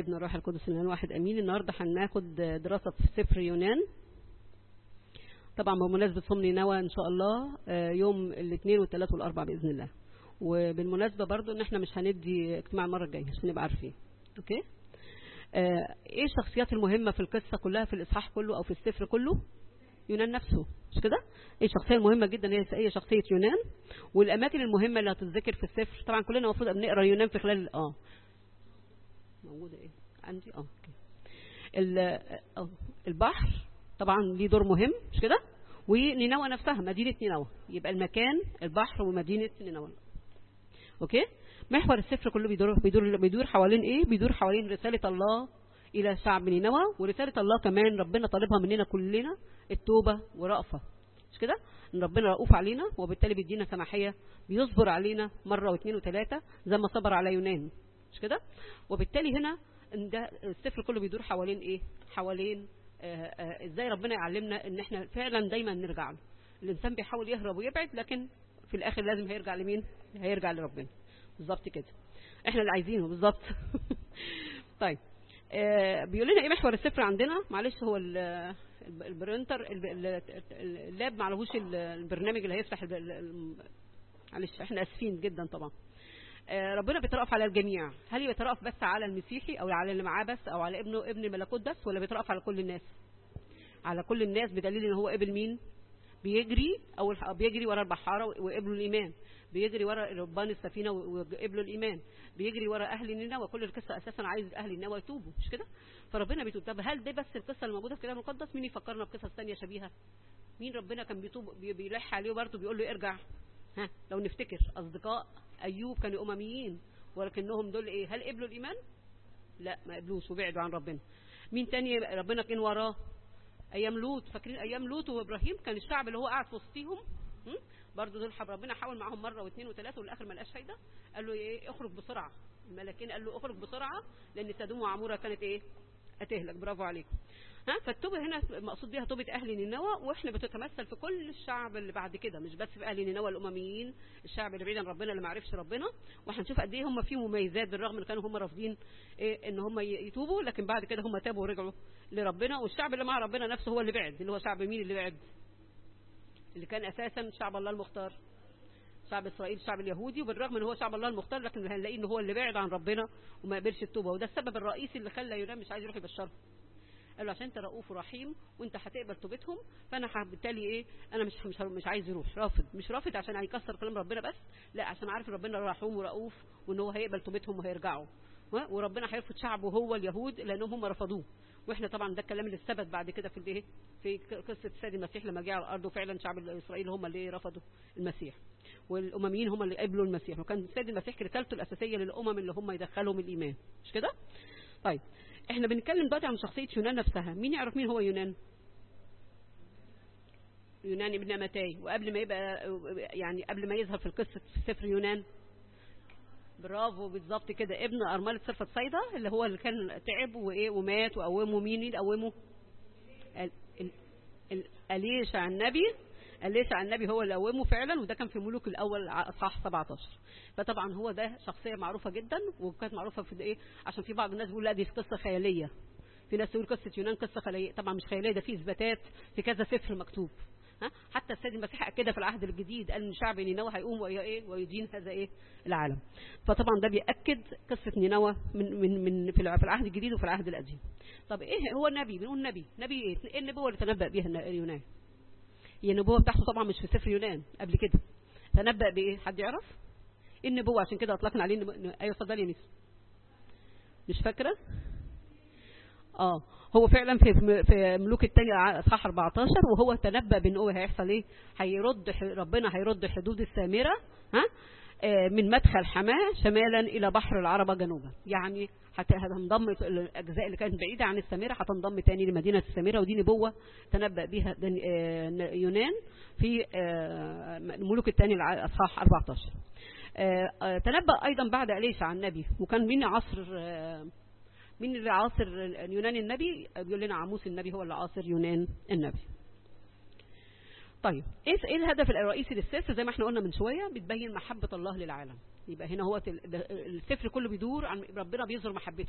والابن الروح القدس الان واحد امين النهارده هناخد دراسه في سفر يونان طبعا بمناسبه صوم نينوى ان شاء الله يوم الاثنين والثلاث والاربع باذن الله وبالمناسبه برضو ان احنا مش هندي اجتماع المره الجايه عشان نبقى عارفين اوكي آه ايه الشخصيات المهمه في القصه كلها في الاصحاح كله او في السفر كله يونان نفسه مش كده ايه الشخصيه المهمه جدا هي هي شخصيه يونان والاماكن المهمه اللي هتتذكر في السفر طبعا كلنا المفروض نقرا يونان في خلال اه موجوده ايه عندي اه اوكي البحر طبعا ليه دور مهم مش كده ونينوى نفسها مدينه نينوى يبقى المكان البحر ومدينه نينوى اوكي محور السفر كله بيدور بيدور بيدور حوالين ايه بيدور حوالين رساله الله الى شعب نينوى ورساله الله كمان ربنا طالبها مننا كلنا التوبه ورأفه مش كده ان ربنا رؤوف علينا وبالتالي بيدينا سماحيه بيصبر علينا مره واثنين وثلاثه زي ما صبر على يونان مش كده وبالتالي هنا ان ده السفر كله بيدور حوالين ايه حوالين آآ آآ ازاي ربنا يعلمنا ان احنا فعلا دايما نرجع له الانسان بيحاول يهرب ويبعد لكن في الاخر لازم هيرجع لمين هيرجع لربنا بالظبط كده احنا اللي عايزينه بالظبط طيب آه بيقول لنا ايه محور السفر عندنا معلش هو البرنتر اللاب ما عليهوش البرنامج اللي هيفتح معلش احنا اسفين جدا طبعا آه ربنا بيترأف على الجميع هل بيترأف بس على المسيحي او على اللي معاه بس او على ابنه ابن الملكوت بس ولا بيترأف على كل الناس على كل الناس بدليل ان هو قبل مين بيجري او بيجري ورا البحاره وقبلوا الايمان بيجري ورا ربان السفينه وقبلوا الايمان بيجري ورا اهل نينوى وكل القصه اساسا عايز اهل نينوى يتوبوا مش كده فربنا بيتوب طب هل ده بس القصه اللي موجوده في الكتاب المقدس مين يفكرنا بقصص ثانيه شبيهه مين ربنا كان بيتوب بيلح عليه برضه بيقول له ارجع ها لو نفتكر اصدقاء ايوب كانوا امميين ولكنهم دول ايه هل قبلوا الايمان لا ما قبلوش وبعدوا عن ربنا مين تاني ربنا كان وراه ايام لوط فاكرين ايام لوط وابراهيم كان الشعب اللي هو قاعد في وسطيهم برضه دول ربنا حاول معاهم مره واثنين وثلاثه والاخر ما لقاش فايده قال له ايه اخرج بسرعه الملكين قال له اخرج بسرعه لان سدوم وعموره كانت ايه هتهلك برافو عليكم ها فالتوبه هنا مقصود بيها توبه اهل نينوى واحنا بتتمثل في كل الشعب اللي بعد كده مش بس في اهل نينوى الامميين الشعب اللي بعيد عن ربنا اللي ما عرفش ربنا وهنشوف قد ايه هم فيهم مميزات بالرغم ان كانوا هم رافضين إيه ان هم يتوبوا لكن بعد كده هم تابوا ورجعوا لربنا والشعب اللي مع ربنا نفسه هو اللي بعد اللي هو شعب مين اللي بعد اللي كان اساسا شعب الله المختار شعب اسرائيل الشعب اليهودي وبالرغم ان هو شعب الله المختار لكن هنلاقيه ان هو اللي بعد عن ربنا وما قبلش التوبه وده السبب الرئيسي اللي خلى يونان مش عايز يروح يبشرهم قال له عشان انت رؤوف ورحيم وانت هتقبل توبتهم فانا بالتالي ايه انا مش مش مش عايز يروح رافض مش رافض عشان هيكسر كلام ربنا بس لا عشان عارف ربنا رحوم ورؤوف وان هو هيقبل توبتهم وهيرجعوا وربنا هيرفض شعبه هو اليهود لانهم هم رفضوه واحنا طبعا ده الكلام اللي ثبت بعد كده في الايه في قصه السيد المسيح لما جه على الارض وفعلا شعب اسرائيل هم اللي رفضوا المسيح والامميين هم اللي قبلوا المسيح وكان السيد المسيح رسالته الاساسيه للامم اللي هم يدخلهم الايمان مش كده طيب احنا بنتكلم دلوقتي عن شخصيه يونان نفسها مين يعرف مين هو يونان يونان ابن متاي وقبل ما يبقى يعني قبل ما يظهر في القصه في سفر يونان برافو بالظبط كده ابن ارمله صرفه صيدا اللي هو اللي كان تعب وايه ومات وقومه مين اللي قومه اليشع النبي اليشع النبي هو اللي قومه فعلا وده كان في ملوك الاول اصحاح 17 فطبعا هو ده شخصيه معروفه جدا وكانت معروفه في ايه عشان في بعض الناس بيقول لا دي قصه خياليه في ناس تقول قصه يونان قصه خياليه طبعا مش خياليه ده في اثباتات في كذا سفر مكتوب ها حتى السيد المسيح اكدها في العهد الجديد قال ان شعب نينوى هيقوم وايه ويدين هذا ايه العالم فطبعا ده بياكد قصه نينوى من من من في العهد الجديد وفي العهد القديم طب ايه هو النبي بنقول نبي نبي ايه ايه النبوه اللي تنبأ بيها يونان هي النبوه بتاعته طبعا مش في سفر يونان قبل كده تنبأ بايه حد يعرف ايه النبوه عشان كده اطلقنا عليه النبوة. ايوه اتفضلي يا ميس مش فاكره اه هو فعلا في في ملوك الثاني اصحاح 14 وهو تنبأ بان هو هيحصل ايه هيرد ربنا هيرد حدود السامره ها آه من مدخل حماه شمالا الى بحر العربه جنوبا يعني هتنضم الاجزاء اللي كانت بعيده عن السامره هتنضم تاني لمدينه السامره ودي نبوه تنبأ بها يونان في آه ملوك الثاني اصحاح 14 آه تنبأ ايضا بعد اليشع النبي وكان مين عصر مين اللي عاصر يونان النبي بيقول لنا عموس النبي هو اللي عاصر يونان النبي طيب ايه ايه الهدف الرئيسي للسفر زي ما احنا قلنا من شويه بتبين محبه الله للعالم يبقى هنا هو السفر كله بيدور عن ربنا بيظهر محبته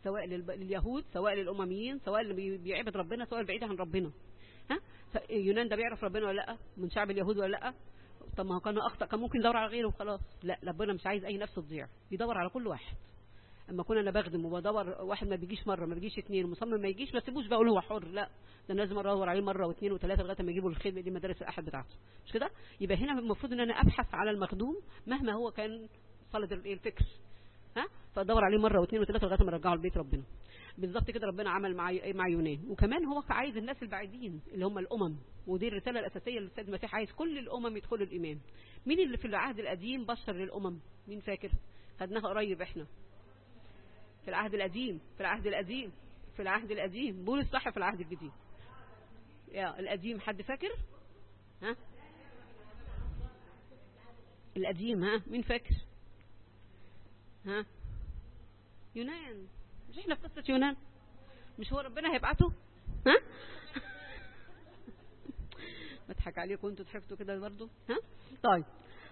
سواء للب- لليهود سواء للامميين سواء اللي بي- بيعبد ربنا سواء بعيد عن ربنا ها ف- يونان ده بيعرف ربنا ولا لا من شعب اليهود ولا لا طب ما هو كان اخطا كان ممكن يدور على غيره وخلاص لا ربنا مش عايز اي نفس تضيع يدور على كل واحد اما كنا انا بخدم وبدور واحد ما بيجيش مره ما بيجيش اثنين مصمم ما يجيش ما تسيبوش بقول هو حر لا ده أنا لازم ادور عليه مره واثنين وثلاثه لغايه ما يجيبوا الخدمه دي مدارس الاحد بتاعته مش كده يبقى هنا المفروض ان انا ابحث على المخدوم مهما هو كان صلد ال- الفكر ها فادور عليه مره واثنين وثلاثه لغايه ما ارجعه لبيت ربنا بالظبط كده ربنا عمل مع مع يونان وكمان هو عايز الناس البعيدين اللي هم الامم ودي الرساله الاساسيه اللي السيد المسيح عايز كل الامم يدخلوا الايمان مين اللي في العهد القديم بشر للامم مين فاكر خدناها قريب احنا في العهد القديم في العهد القديم في العهد القديم بولس صح في العهد الجديد يا القديم حد فاكر ها القديم ها مين فاكر ها يونان مش احنا في قصة يونان مش هو ربنا هيبعته ها بضحك عليكم انتوا ضحكتوا كده برضه ها طيب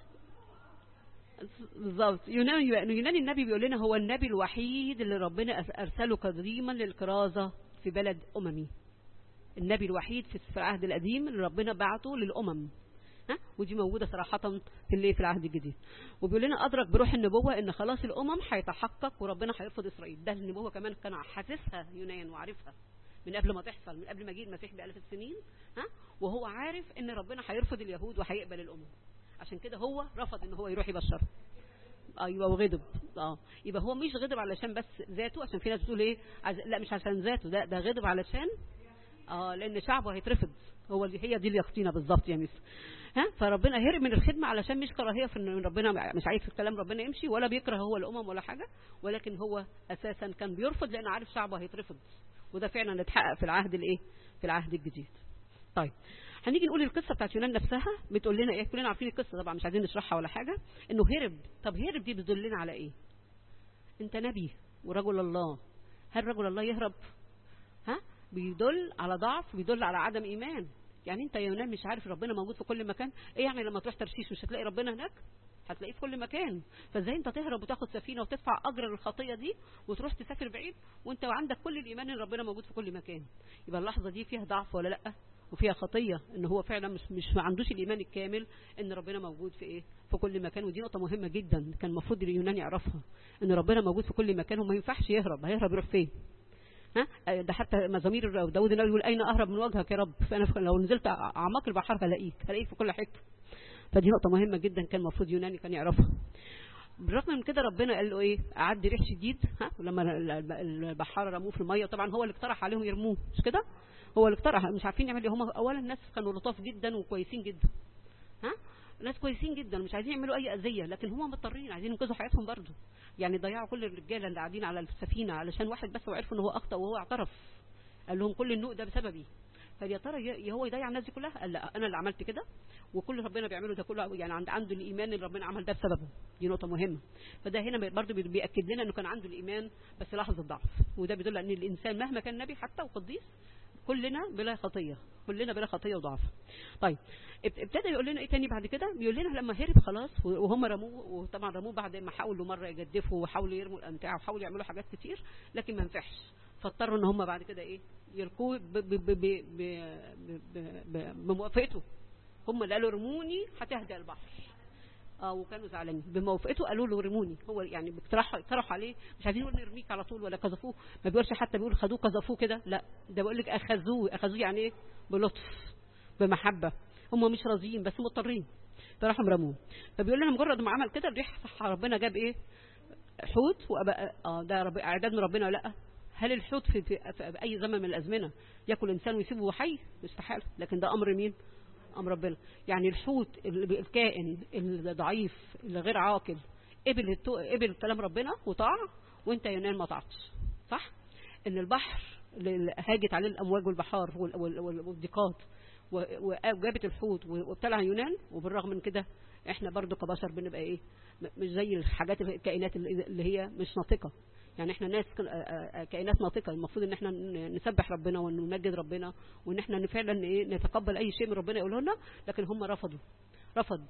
بالظبط يونان يونان النبي بيقول لنا هو النبي الوحيد اللي ربنا ارسله قديما للكرازه في بلد اممي النبي الوحيد في في العهد القديم اللي ربنا بعته للامم ها ودي موجوده صراحه في اللي في العهد الجديد وبيقول لنا ادرك بروح النبوه ان خلاص الامم هيتحقق وربنا هيرفض اسرائيل ده النبوه كمان كان حاسسها يونان وعارفها من قبل ما تحصل من قبل ما جه المسيح بألف السنين ها وهو عارف ان ربنا هيرفض اليهود وهيقبل الامم عشان كده هو رفض ان هو يروح يبشر ايوه وغضب اه يبقى هو مش غضب علشان بس ذاته عشان في ناس بتقول ايه عز... لا مش عشان ذاته ده ده غضب علشان اه لان شعبه هيترفض هو اللي هي دي اليقطينه بالظبط يا مس ها فربنا هرب من الخدمه علشان مش كراهيه في ان ربنا مش عايز الكلام ربنا يمشي ولا بيكره هو الامم ولا حاجه ولكن هو اساسا كان بيرفض لان عارف شعبه هيترفض وده فعلا اللي اتحقق في العهد الايه في العهد الجديد طيب هنيجي نقول القصه بتاعت يونان نفسها بتقول لنا ايه كلنا عارفين القصه طبعا مش عايزين نشرحها ولا حاجه انه هرب طب هرب دي بتدلنا على ايه انت نبي ورجل الله هل رجل الله يهرب ها بيدل على ضعف بيدل على عدم ايمان يعني انت يا يونان مش عارف ربنا موجود في كل مكان ايه يعني لما تروح ترشيش مش هتلاقي ربنا هناك هتلاقيه في كل مكان فازاي انت تهرب وتاخد سفينه وتدفع اجر الخطيه دي وتروح تسافر بعيد وانت عندك كل الايمان ان ربنا موجود في كل مكان يبقى اللحظه دي فيها ضعف ولا لا وفيها خطيه ان هو فعلا مش مش ما عندوش الايمان الكامل ان ربنا موجود في ايه في كل مكان ودي نقطه مهمه جدا كان المفروض اليونان يعرفها ان ربنا موجود في كل مكان وما ينفعش يهرب هيهرب يروح فين ها ده حتى مزامير داود النبي يقول اين اهرب من وجهك يا رب فانا لو نزلت اعماق البحر هلاقيك هلاقيك في كل حته فدي نقطه مهمه جدا كان المفروض يوناني كان يعرفها بالرغم من كده ربنا قال له ايه اعد ريح شديد ها ولما البحاره رموه في الميه طبعا هو اللي اقترح عليهم يرموه مش كده هو اللي اقترح مش عارفين يعملوا ايه هم اولا الناس كانوا لطاف جدا وكويسين جدا ها ناس كويسين جدا مش عايزين يعملوا اي اذيه لكن هم مضطرين عايزين ينقذوا حياتهم برضه يعني ضيعوا كل الرجاله اللي قاعدين على السفينه علشان واحد بس وعرفوا ان هو اخطا وهو اعترف قال لهم كل النوء ده بسببي فيا ترى هو يضيع الناس دي كلها قال لا انا اللي عملت كده وكل ربنا بيعمله ده كله يعني عند عنده الايمان ان ربنا عمل ده بسببه دي نقطه مهمه فده هنا برضه بياكد لنا انه كان عنده الايمان بس لحظه ضعف وده بيدل ان الانسان مهما كان نبي حتى وقديس كلنا بلا خطيه كلنا بلا خطيه وضعف طيب ابتدى يقول لنا ايه تاني بعد كده بيقول لنا لما هرب خلاص وهم رموه وطبعا رموه بعد ما حاولوا مره يجدفوا وحاولوا يرموا الامتعه وحاولوا يعملوا حاجات كتير لكن ما نفعش فاضطروا ان هم بعد كده ايه يركوه بموافقته هم اللي قالوا رموني هتهدى البحر اه وكانوا زعلانين بموافقته قالوا له رموني هو يعني اقترحوا اقترحوا عليه مش عايزين يقول نرميك على طول ولا قذفوه ما بيقولش حتى بيقول خدوه قذفوه كده لا ده بيقول لك اخذوه اخذوه يعني ايه بلطف بمحبه هم مش راضيين بس مضطرين فراحوا رموه فبيقول لنا مجرد ما عمل كده الريح صح ربنا جاب ايه حوت وأبقى اه ده رب اعداد من ربنا ولا لا هل الحوت في, في, في اي زمن من الازمنه ياكل انسان ويسيبه حي استحاله لكن ده امر مين امر ربنا يعني الحوت الكائن الضعيف اللي غير عاقل قبل قبل كلام ربنا وطاع وانت يا يونان ما طاعتش صح ان البحر اللي هاجت عليه الامواج والبحار والضيقات وجابت الحوت وابتلع يونان وبالرغم من كده احنا برضو كبشر بنبقى ايه مش زي الحاجات الكائنات اللي هي مش ناطقه يعني احنا ناس كائنات ناطقه المفروض ان احنا نسبح ربنا ونمجد ربنا وان احنا فعلا ايه نتقبل اي شيء من ربنا يقوله لنا لكن هم رفضوا رفض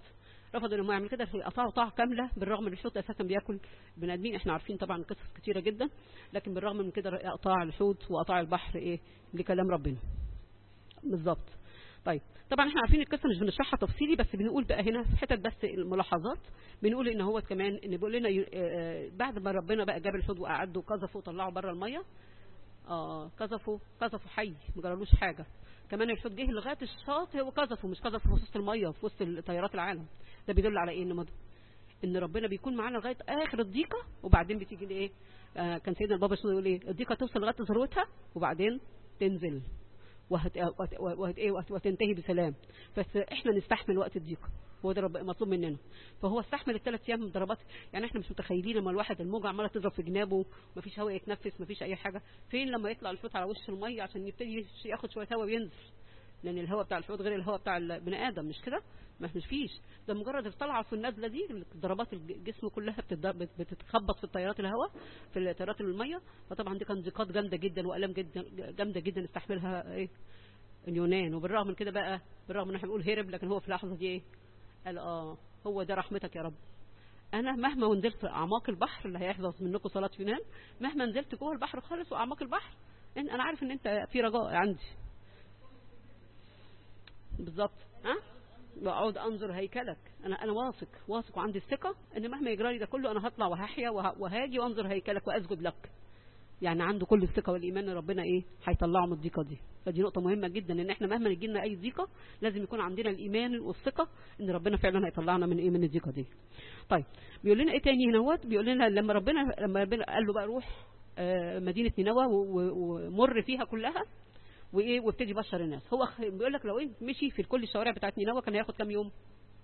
رفضوا ان هم يعملوا كده قطعوا طاعه كامله بالرغم ان الحوت اساسا بياكل بني ادمين احنا عارفين طبعا قصص كتيره جدا لكن بالرغم من كده اقطاع الحوت واقطاع البحر ايه لكلام ربنا بالظبط طيب طبعا احنا عارفين القصه مش بنشرحها تفصيلي بس بنقول بقى هنا في حتت بس الملاحظات بنقول ان هو كمان ان بيقول لنا بعد ما ربنا بقى جاب الحوت وقعدوا وقذفوا وطلعوا بره الميه اه قذفوا قذفوا حي ما جرالوش حاجه كمان الحوت جه لغايه الشاطئ وقذفوا مش قذفوا في وسط الميه في وسط تيارات العالم ده بيدل على ايه ان ان ربنا بيكون معانا لغايه اخر الضيقه وبعدين بتيجي ايه آه كان سيدنا البابا شنو يقول ايه الضيقه توصل لغايه ذروتها وبعدين تنزل وهت... وهت... وهت... إيه وتنتهي بسلام بس احنا نستحمل وقت الضيقه هو ده مطلوب مننا فهو استحمل الثلاث ايام ضربات يعني احنا مش متخيلين لما الواحد الموجه عماله تضرب في جنابه مفيش هواء يتنفس مفيش اي حاجه فين لما يطلع الحوت على وش الميه عشان يبتدي ياخد شويه هواء وينزل لان الهواء بتاع الحوت غير الهواء بتاع البني ادم مش كده ما مش فيش ده مجرد طلع في النازله دي ضربات الجسم كلها بتتخبط في التيارات الهواء في تيارات الميه فطبعا دي كانت ضيقات جامده جدا والام جدا جامده جدا استحملها ايه اليونان وبالرغم من كده بقى بالرغم ان احنا بنقول هرب لكن هو في اللحظه دي ايه قال اه هو ده رحمتك يا رب انا مهما نزلت في اعماق البحر اللي هيحفظ منكم صلاه يونان مهما نزلت جوه البحر خالص واعماق البحر إن انا عارف ان انت في رجاء عندي بالظبط ها بقعد انظر هيكلك انا انا واثق واثق وعندي الثقه ان مهما يجرى لي ده كله انا هطلع وهحيا وهاجي وانظر هيكلك واسجد لك يعني عنده كل الثقه والايمان ان ربنا ايه هيطلعه من الضيقه دي فدي نقطه مهمه جدا ان احنا مهما يجي لنا اي ضيقه لازم يكون عندنا الايمان والثقه ان ربنا فعلا هيطلعنا من ايه من الضيقه دي طيب بيقول لنا ايه تاني هنا هوت بيقول لنا لما ربنا لما ربنا قال له بقى روح مدينه نينوى ومر فيها كلها وايه وابتدي يبشر الناس هو بيقول لك لو ايه مشي في كل الشوارع بتاعت نينوى كان هياخد كام يوم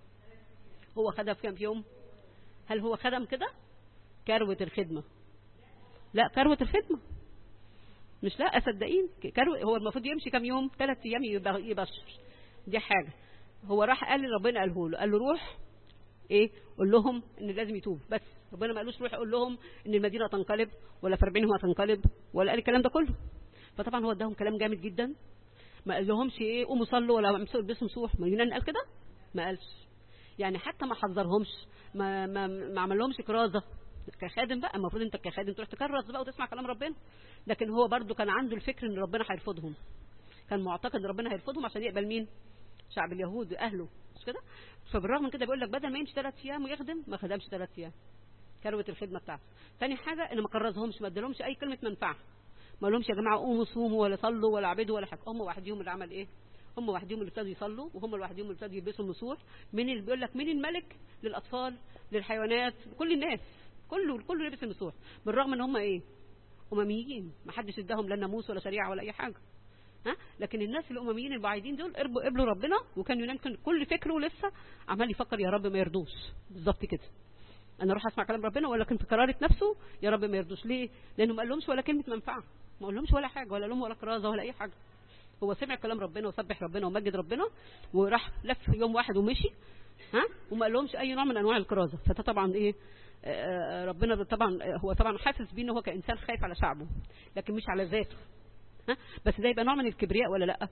هو خدها في كام يوم هل هو خدم كده كروه الخدمه لا كروة الخدمة مش لا صدقين كروة هو المفروض يمشي كام يوم ثلاث ايام يبشر دي حاجة هو راح قال لي ربنا قاله له قال له روح ايه قول لهم ان لازم يتوب بس ربنا ما قالوش روح قول لهم ان المدينة تنقلب ولا في 40 هتنقلب ولا قال الكلام ده كله فطبعا هو اداهم كلام جامد جدا ما قال لهمش ايه قوموا صلوا ولا امسكوا البسوا مسوح ما يونان قال كده ما قالش يعني حتى ما حذرهمش ما ما ما عمل لهمش كرازه كخادم بقى المفروض انت كخادم تروح تكرس بقى وتسمع كلام ربنا لكن هو برضو كان عنده الفكر ان ربنا هيرفضهم كان معتقد ان ربنا هيرفضهم عشان يقبل مين شعب اليهود اهله مش كده فبالرغم من كده بيقول لك بدل ما يمشي ثلاث ايام ويخدم ما خدمش ثلاث ايام كروه الخدمه بتاعته ثاني حاجه ان ما كرزهمش ما ادالهمش اي كلمه منفعه ما لهمش يا جماعه قوموا صوموا ولا صلوا ولا عبدوا ولا حاجه هم وحدهم اللي عمل ايه هم وحدهم اللي ابتدوا يصلوا وهم لوحدهم اللي ابتدوا يلبسوا النسور مين اللي بيقول لك مين الملك للاطفال للحيوانات كل الناس كله كله لبس النسوح بالرغم ان هم ايه امميين ما حدش اداهم لا ناموس ولا شريعه ولا اي حاجه ها لكن الناس الامميين البعيدين دول قربوا قبلوا ربنا وكان يونان كان كل فكره لسه عمال يفكر يا رب ما يرضوش بالظبط كده انا اروح اسمع كلام ربنا ولا كان في قراره نفسه يا رب ما يرضوش ليه لانه ما قالهمش ولا كلمه منفعه ما قالهمش ولا حاجه ولا لهم ولا كرازه ولا اي حاجه هو سمع كلام ربنا وسبح ربنا ومجد ربنا وراح لف يوم واحد ومشي ها وما قالهمش اي نوع من انواع الكرازه فده طبعا ايه ربنا طبعا هو طبعا حاسس بيه ان هو كانسان خايف على شعبه لكن مش على ذاته ها بس ده يبقى نوع من الكبرياء ولا لا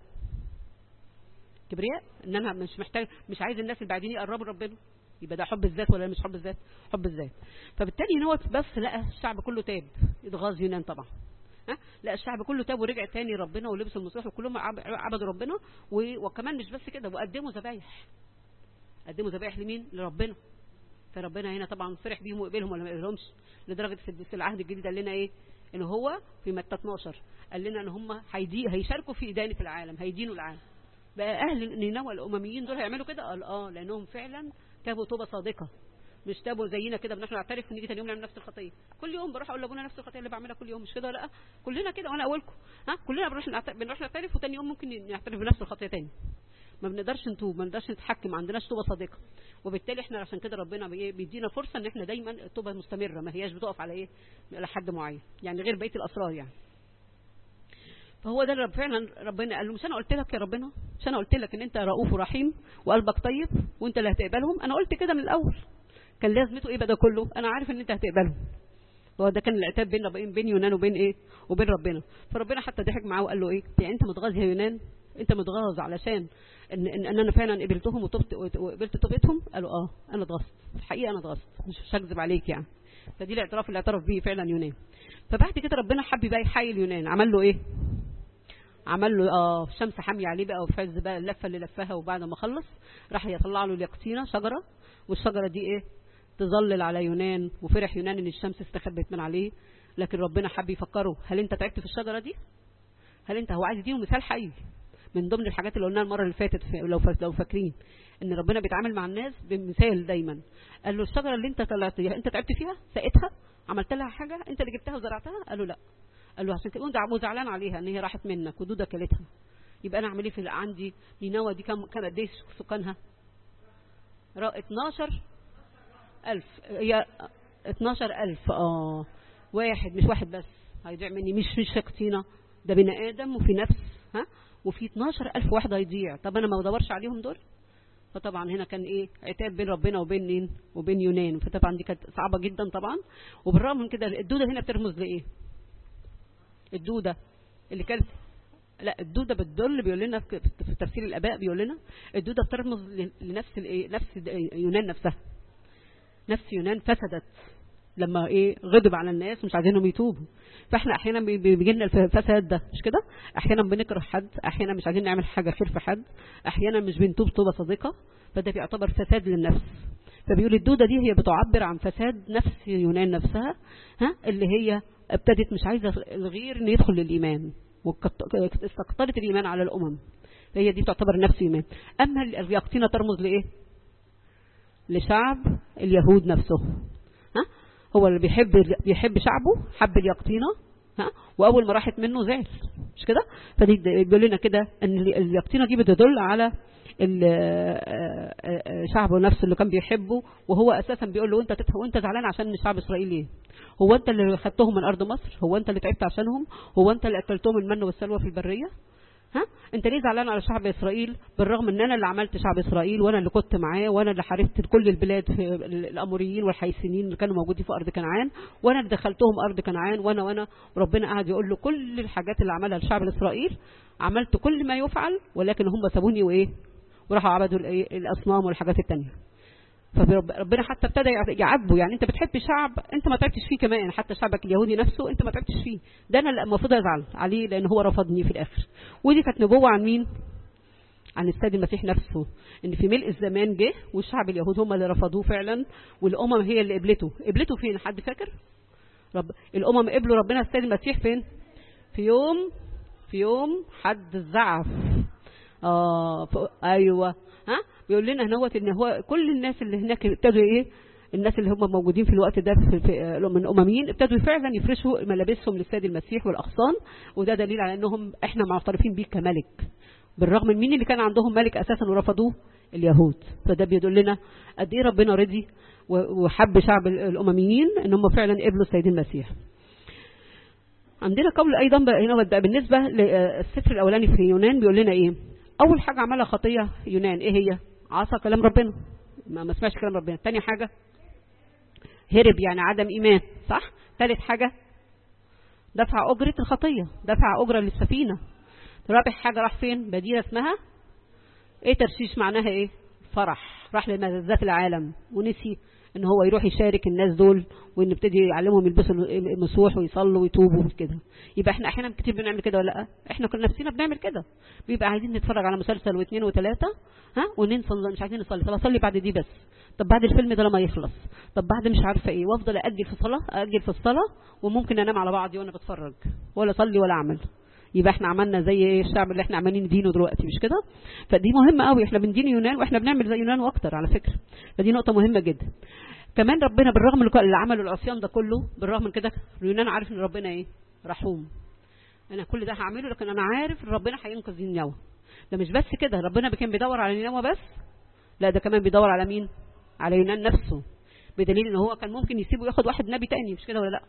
كبرياء ان انا مش محتاج مش عايز الناس البعيدين يقربوا لربنا يبقى ده حب الذات ولا مش حب الذات حب الذات فبالتالي ان هو بس لقى الشعب كله تاب اتغاظ يونان طبعا ها لا الشعب كله تاب ورجع تاني ربنا ولبس المصباح وكلهم عبدوا ربنا وكمان مش بس كده وقدموا ذبايح قدموا ذبايح لمين لربنا فربنا هنا طبعا فرح بيهم وقبلهم ولا ما قبلهمش لدرجه في العهد الجديد قال لنا ايه ان هو في متى 12 قال لنا ان هم هيدي هيشاركوا في ادانه العالم هيدينوا العالم بقى اهل نينوى الامميين دول هيعملوا كده قال اه لانهم فعلا تابوا توبه صادقه مش تابوا زينا كده بنروح نعترف ونيجي تاني يوم نعمل نفس الخطيه كل يوم بروح اقول لابونا نفس الخطيه اللي بعملها كل يوم مش كده لا كلنا كده وانا اولكم ها كلنا بنروح نعترف بنروح نعترف وتاني يوم ممكن نعترف بنفس الخطيه تاني ما بنقدرش نتوب ما نقدرش نتحكم ما عندناش توبه صادقه وبالتالي احنا عشان كده ربنا بيدينا فرصه ان احنا دايما التوبه مستمره ما هياش بتقف على ايه على حد معين يعني غير بقيه الاسرار يعني فهو ده اللي فعلا ربنا قال له مش انا قلت لك يا ربنا مش انا قلت لك ان انت رؤوف ورحيم وقلبك طيب وانت اللي هتقبلهم انا قلت كده من الاول كان لازمته ايه بقى ده كله انا عارف ان انت هتقبلهم هو ده كان العتاب بين بين بين يونان وبين ايه وبين ربنا فربنا حتى ضحك معاه وقال له ايه يعني انت متغاظ يا يونان انت متغاظ علشان ان, إن, ان انا فعلا قبلتهم وتبت وقبلت توبتهم قالوا اه انا اتغصت الحقيقه انا اتغصت مش هكذب عليك يعني فدي الاعتراف اللي اعترف بيه فعلا يونان فبعد كده ربنا حب بقى يحيي اليونان عمل له ايه عمل له اه شمس حامية عليه بقى وفي عز بقى اللفه اللي لفها وبعد ما خلص راح يطلع له اليقطينه شجره والشجره دي ايه تظلل على يونان وفرح يونان ان الشمس استخبت من عليه لكن ربنا حب يفكره هل انت تعبت في الشجره دي هل انت هو عايز يديهم مثال حي من ضمن الحاجات اللي قلناها المره اللي فاتت لو لو فاكرين ان ربنا بيتعامل مع الناس بمثال دايما قال له الشجره اللي انت طلعت انت تعبت فيها سقيتها عملت لها حاجه انت اللي جبتها وزرعتها قال له لا قال له عشان كده وانت زعلان عليها ان هي راحت منك ودودة كلتها يبقى انا اعمل ايه في عندي نينوى دي كم كان قد ايه سكانها 12 ألف هي 12 ألف اه واحد مش واحد بس هيضيع مني مش مش شقتينا ده بني آدم وفي نفس ها وفي 12 ألف واحد هيضيع طب أنا ما بدورش عليهم دول فطبعا هنا كان ايه عتاب بين ربنا وبين مين وبين يونان فطبعا دي كانت صعبة جدا طبعا وبالرغم من كده الدودة هنا بترمز لإيه الدودة اللي كانت لا الدودة بتدل بيقول لنا في تفسير الآباء بيقول لنا الدودة بترمز لنفس الايه نفس يونان نفسها نفس يونان فسدت لما ايه غضب على الناس مش عايزينهم يتوبوا فاحنا احيانا بيجي لنا الفساد ده مش كده احيانا بنكره حد احيانا مش عايزين نعمل حاجه خير في حد احيانا مش بنتوب توبه صادقه فده بيعتبر فساد للنفس فبيقول الدوده دي هي بتعبر عن فساد نفس يونان نفسها ها اللي هي ابتدت مش عايزه الغير ان يدخل للايمان واستقطرت الايمان على الامم فهي دي تعتبر نفس ايمان اما اليقطينه ترمز لايه لشعب اليهود نفسه ها هو اللي بيحب بيحب شعبه حب اليقطينه ها واول ما راحت منه زعل مش كده فدي بيقول لنا كده ان اليقطينه دي بتدل على شعبه نفسه اللي كان بيحبه وهو اساسا بيقول له انت وانت زعلان عشان شعب اسرائيل ليه هو انت اللي خدتهم من ارض مصر هو انت اللي تعبت عشانهم هو انت اللي اكلتهم المن والسلوى في البريه ها انت ليه زعلان على شعب اسرائيل بالرغم ان انا اللي عملت شعب اسرائيل وانا اللي كنت معاه وانا اللي حاربت كل البلاد في الاموريين والحيثيين اللي كانوا موجودين في ارض كنعان وانا اللي دخلتهم ارض كنعان وانا وانا وربنا قعد يقول له كل الحاجات اللي عملها الشعب الاسرائيل عملت كل ما يفعل ولكن هم سابوني وايه وراحوا عبدوا الاصنام والحاجات التانية فربنا حتى ابتدى يعاتبه يعني انت بتحب شعب انت ما تعبتش فيه كمان حتى شعبك اليهودي نفسه انت ما تعبتش فيه ده انا المفروض ازعل عليه لان هو رفضني في الاخر ودي كانت نبوه عن مين عن السيد المسيح نفسه ان في ملء الزمان جه والشعب اليهود هم اللي رفضوه فعلا والامم هي اللي قبلته قبلته فين حد فاكر رب الامم قبلوا ربنا السيد المسيح فين في يوم في يوم حد الزعف اه ايوه ها بيقول لنا هنوت ان هو كل الناس اللي هناك ابتدوا ايه الناس اللي هم موجودين في الوقت ده في, في من امميين ابتدوا فعلا يفرشوا ملابسهم للسيد المسيح والاغصان وده دليل على انهم احنا معترفين بيه كملك بالرغم من مين اللي كان عندهم ملك اساسا ورفضوه اليهود فده بيدلنا قد ايه ربنا رضي وحب شعب الامميين ان هم فعلا قبلوا السيد المسيح عندنا قول ايضا هنا بالنسبه للسفر الاولاني في يونان بيقول لنا ايه اول حاجه عملها خطيه يونان ايه هي عصى كلام ربنا ما, ما سمعش كلام ربنا تاني حاجه هرب يعني عدم ايمان صح ثالث حاجه دفع اجره الخطيه دفع اجره للسفينه رابع حاجه راح فين بديله اسمها ايه ترشيش معناها ايه فرح راح لملذات العالم ونسي ان هو يروح يشارك الناس دول وان يبتدي يعلمهم يلبسوا المسوح ويصلوا ويتوبوا كده يبقى احنا احيانا كتير بنعمل كده ولا لا احنا كنا نفسنا بنعمل كده بيبقى عايزين نتفرج على مسلسل واثنين وثلاثه ها وننسى مش عايزين نصلي طب اصلي بعد دي بس طب بعد الفيلم ده لما يخلص طب بعد مش عارفه ايه وافضل اجل في الصلاه اجل في الصلاه وممكن انام على بعضي وانا بتفرج ولا اصلي ولا اعمل يبقى احنا عملنا زي ايه الشعب اللي احنا عمالين ندينه دلوقتي مش كده فدي مهمه قوي احنا بندين يونان واحنا بنعمل زي يونان واكتر على فكره فدي نقطه مهمه جدا كمان ربنا بالرغم من اللي عمله العصيان ده كله بالرغم من كده يونان عارف ان ربنا ايه رحوم انا كل ده هعمله لكن انا عارف ان ربنا هينقذ نينوى ده مش بس كده ربنا كان بيدور على نينوى بس لا ده كمان بيدور على مين على يونان نفسه بدليل ان هو كان ممكن يسيبه ياخد واحد نبي تاني مش كده ولا لا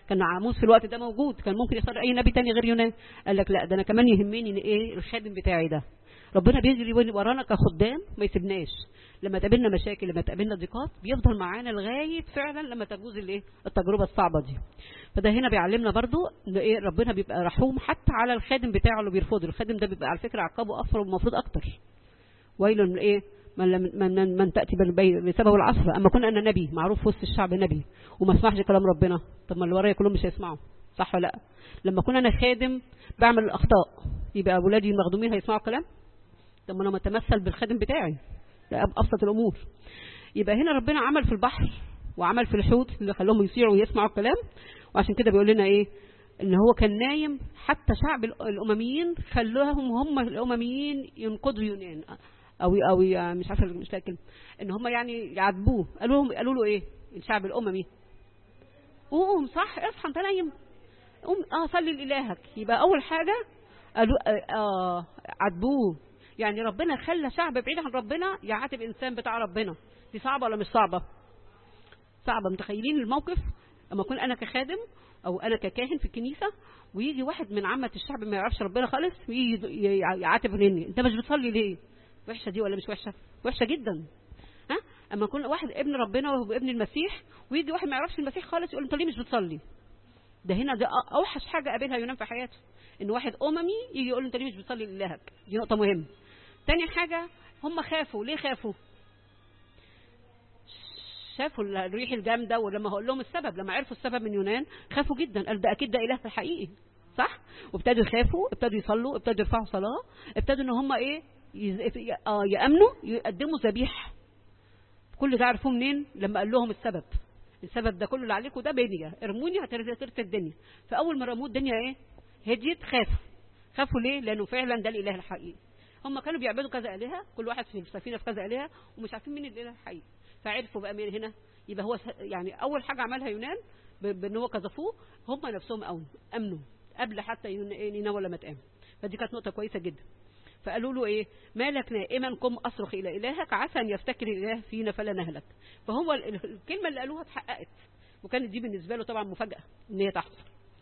كان عاموس في الوقت ده موجود كان ممكن يختار اي نبي تاني غير يونان قال لك لا ده انا كمان يهمني ان ايه الخادم بتاعي ده ربنا بيجري ورانا كخدام ما يسيبناش لما تقابلنا مشاكل لما تقابلنا ضيقات بيفضل معانا لغايه فعلا لما تجوز الايه التجربه الصعبه دي فده هنا بيعلمنا برضو ان ايه ربنا بيبقى رحوم حتى على الخادم بتاعه اللي بيرفضه الخادم ده بيبقى على فكره عقابه افضل المفروض اكتر ويل من ايه من, لم من, من تأتي بسبب العصر أما كنا أنا نبي معروف في وسط الشعب نبي وما اسمعش كلام ربنا طب ما اللي ورايا كلهم مش هيسمعوا صح ولا لا لما كنا أنا خادم بعمل الأخطاء يبقى أولادي المخدومين هيسمعوا كلام طب ما أنا متمثل بالخادم بتاعي ده أبسط الأمور يبقى هنا ربنا عمل في البحر وعمل في الحوت اللي خلاهم يصيعوا ويسمعوا الكلام وعشان كده بيقول لنا إيه ان هو كان نايم حتى شعب الامميين خلوهم هم الامميين ينقضوا يونان او او مش عارفه مش لاقي ان هم يعني يعاتبوه قالوا لهم قالوا له ايه الشعب الاممي قوم صح اصحى انت نايم قوم اه صلي لالهك يبقى اول حاجه قالوا اه عاتبوه يعني ربنا خلى شعب بعيد عن ربنا يعاتب انسان بتاع ربنا دي صعبه ولا مش صعبه صعبه متخيلين الموقف اما اكون انا كخادم او انا ككاهن في الكنيسه ويجي واحد من عامه الشعب ما يعرفش ربنا خالص ويجي يعاتب مني انت مش بتصلي ليه وحشه دي ولا مش وحشه وحشه جدا ها اما يكون واحد ابن ربنا وابن المسيح ويجي واحد ما يعرفش المسيح خالص يقول انت ليه مش بتصلي ده هنا ده اوحش حاجه قابلها يونان في حياته ان واحد اممي يجي يقول انت ليه مش بتصلي لالهك دي نقطه مهمه تاني حاجه هم خافوا ليه خافوا شافوا الريح الجامده ولما هقول لهم السبب لما عرفوا السبب من يونان خافوا جدا قال ده اكيد ده اله حقيقي صح وابتدوا يخافوا ابتدوا يصلوا ابتدوا يرفعوا صلاه ابتدوا ان هم ايه اه يامنوا يقدموا ذبيحه كل ده عرفوه منين لما قال لهم السبب السبب ده كله اللي عليكم ده بيني ارموني هترت الدنيا فاول ما رموه الدنيا ايه هديت خافوا خافوا ليه لانه فعلا ده الاله الحقيقي هم كانوا بيعبدوا كذا الهه كل واحد في السفينه في كذا الهه ومش عارفين مين الاله الحقيقي فعرفوا بقى من هنا يبقى هو يعني اول حاجه عملها يونان بان هو قذفوه هم نفسهم امنوا قبل حتى نينوى لما تامن فدي كانت نقطه كويسه جدا فقالوا له ايه مالك نائما قم اصرخ الى الهك عسى ان يفتكر الاله فينا فلا نهلك فهو الكلمه اللي قالوها اتحققت وكانت دي بالنسبه له طبعا مفاجاه ان هي تحصل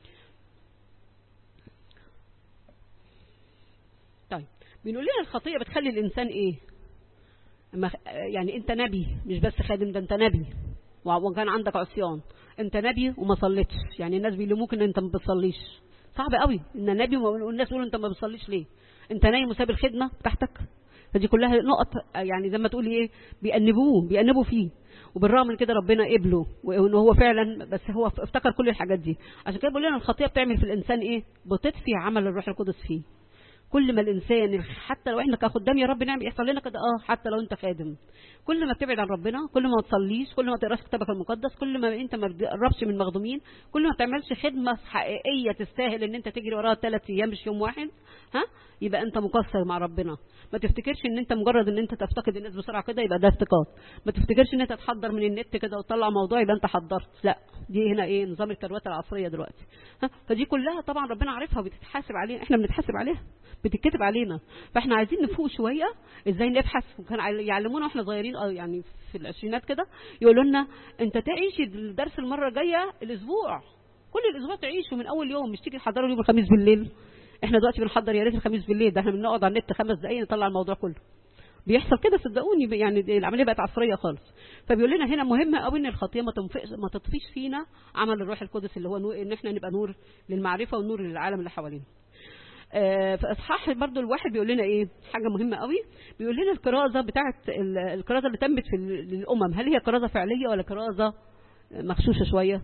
طيب بنقول لنا الخطيه بتخلي الانسان ايه يعني انت نبي مش بس خادم ده انت نبي وكان عندك عصيان انت نبي وما صليتش يعني الناس بيلوموك ان انت ما بتصليش صعب قوي ان نبي والناس يقولوا انت ما بتصليش ليه انت نايم وساب الخدمه بتاعتك فدي كلها نقط يعني زي ما تقولي ايه بيأنبوه بيأنبوا فيه وبالرغم من كده ربنا قبله وان هو فعلا بس هو افتكر كل الحاجات دي عشان كده بقول لنا الخطيه بتعمل في الانسان ايه بتطفي عمل الروح القدس فيه كل ما الانسان حتى لو احنا كخدام يا رب نعمل يحصل لنا كده اه حتى لو انت خادم كل ما بتبعد عن ربنا كل ما ما تصليش كل ما تقراش كتابك المقدس كل ما انت ما بتقربش من المخدومين كل ما ما بتعملش خدمه حقيقيه تستاهل ان انت تجري وراها ثلاث ايام مش يوم واحد ها يبقى انت مقصر مع ربنا ما تفتكرش ان انت مجرد ان انت تفتقد الناس بسرعه كده يبقى ده افتقاد ما تفتكرش ان انت تحضر من النت كده وتطلع موضوع يبقى انت حضرت لا دي هنا ايه نظام الكروات العصريه دلوقتي ها فدي كلها طبعا ربنا عارفها وبتتحاسب علينا احنا بنتحاسب عليها بتتكتب علينا فاحنا عايزين نفوق شويه ازاي نبحث وكان يعلمونا واحنا صغيرين يعني في العشرينات كده يقولوا لنا انت تعيش الدرس المره الجايه الاسبوع كل الاسبوع تعيشه من اول يوم مش تيجي تحضره يوم الخميس بالليل احنا دلوقتي بنحضر يا ريت الخميس بالليل ده احنا بنقعد على النت خمس دقايق نطلع الموضوع كله بيحصل كده صدقوني يعني العمليه بقت عصريه خالص فبيقول لنا هنا مهم قوي ان الخطيه ما ما تطفيش فينا عمل الروح القدس اللي هو نور ان احنا نبقى نور للمعرفه ونور للعالم اللي حوالينا آه في اصحاح برضو الواحد بيقول لنا ايه حاجه مهمه قوي بيقول لنا الكرازه بتاعه الكرازه اللي تمت في الامم هل هي كرازه فعليه ولا كرازه مغشوشه شويه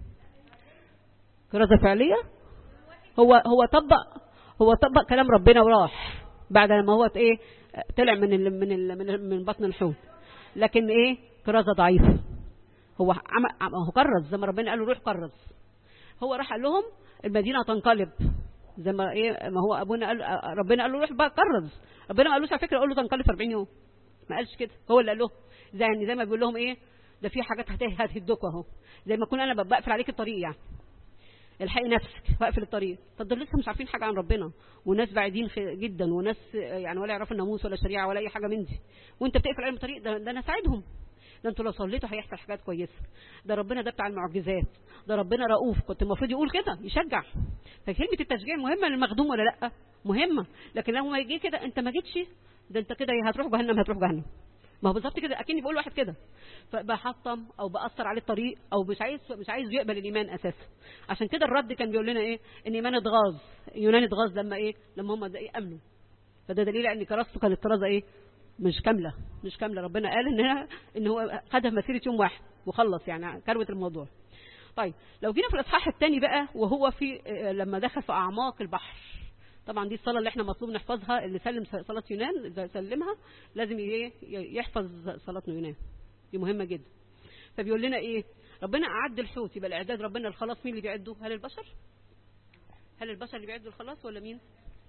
كرازه فعليه هو هو طبق هو طبق كلام ربنا وراح بعد ما هو ايه طلع من ال من ال من, من بطن الحوت لكن ايه كرازه ضعيفه هو عم هو كرز زي ما ربنا قال له روح كرز هو راح قال لهم المدينه تنقلب زي ما ايه ما هو ابونا قال ربنا قال له روح بقى كرز ربنا ما قالوش على فكره قول له تنقلب في 40 يوم ما قالش كده هو اللي قال له زي يعني زي ما بيقول لهم ايه ده في حاجات هتهدكوا اهو زي ما اكون انا بقفل عليك الطريق يعني الحقي نفسك واقفل الطريق طب دول لسه مش عارفين حاجه عن ربنا وناس بعيدين جدا وناس يعني ولا يعرفوا الناموس ولا الشريعه ولا اي حاجه من دي وانت بتقفل عليهم الطريق ده, ده انا ساعدهم ده انتوا لو صليتوا هيحصل حاجات كويسه ده ربنا ده بتاع المعجزات ده ربنا رؤوف كنت المفروض يقول كده يشجع فكلمه التشجيع مهمه للمخدوم ولا لا مهمه لكن لو ما يجي كده انت ما جيتش ده انت كده يا هتروح جهنم هتروح جهنم ما هو بالظبط كده اكني بقول واحد كده فبحطم او باثر عليه الطريق او مش عايز مش عايز يقبل الايمان اساسا عشان كده الرد كان بيقول لنا ايه ان ايمان اتغاظ يونان اتغاظ لما ايه لما هم ده إيه امنوا فده دليل ان كراسته كانت كرازه ايه مش كامله مش كامله ربنا قال ان ان هو خدها مسيره يوم واحد وخلص يعني كروت الموضوع طيب لو جينا في الاصحاح الثاني بقى وهو في لما دخل في اعماق البحر طبعا دي الصلاه اللي احنا مطلوب نحفظها اللي سلم صلاه يونان اذا سلمها لازم يحفظ صلاه يونان دي مهمه جدا فبيقول لنا ايه ربنا اعد الحوت يبقى الاعداد ربنا الخلاص مين اللي بيعده هل البشر هل البشر اللي بيعدوا الخلاص ولا مين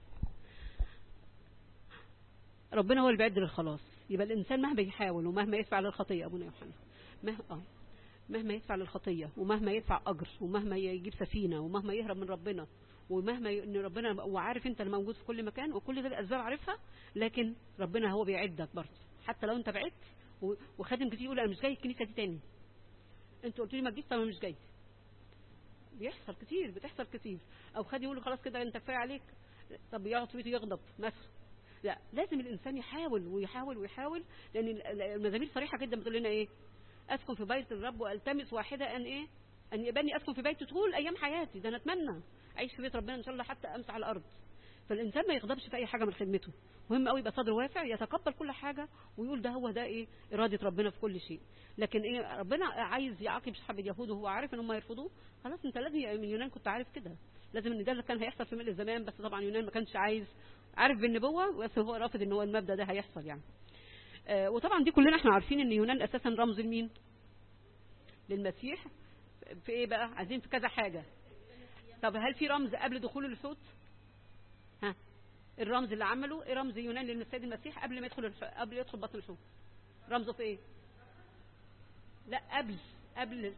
ربنا هو اللي بيعد للخلاص يبقى الانسان مهما يحاول ومهما يدفع للخطيه ابونا يوحنا مهما اه مهما يدفع للخطيه ومهما يدفع اجر ومهما يجيب سفينه ومهما يهرب من ربنا ومهما ي... ان ربنا وعارف انت اللي موجود في كل مكان وكل ده الاسباب عارفها لكن ربنا هو بيعدك برضه حتى لو انت بعدت و... وخادم كتير يقول انا مش جاي الكنيسه دي تاني انت قلت لي ما تجيش طب مش جاي بيحصل كتير بتحصل كتير او خادم يقول خلاص كده انت كفايه عليك طب يقعد في يغضب مثلا لا لازم الانسان يحاول ويحاول ويحاول لان المزامير صريحه جدا بتقول لنا ايه اسكن في بيت الرب والتمس واحده ان ايه ان يبني اسكن في بيته طول ايام حياتي ده انا اتمنى اعيش في بيت ربنا ان شاء الله حتى امس على الارض فالانسان ما يغضبش في اي حاجه من خدمته مهم قوي يبقى صدره واسع يتقبل كل حاجه ويقول ده هو ده ايه اراده ربنا في كل شيء لكن ايه ربنا عايز يعاقب شعب اليهود وهو عارف ان هم يرفضوه خلاص انت لازم من يونان كنت عارف كده لازم ان ده اللي كان هيحصل في ملء الزمان بس طبعا يونان ما كانش عايز عارف بالنبوه بس هو رافض ان هو المبدا ده هيحصل يعني آه وطبعا دي كلنا احنا عارفين ان يونان اساسا رمز لمين للمسيح في ايه بقى عايزين في كذا حاجه طب هل في رمز قبل دخول الحوت ها الرمز اللي عمله ايه رمز يونان للسيد المسيح قبل ما يدخل الف... قبل يدخل بطن الحوت رمزه في ايه لا قبل قبل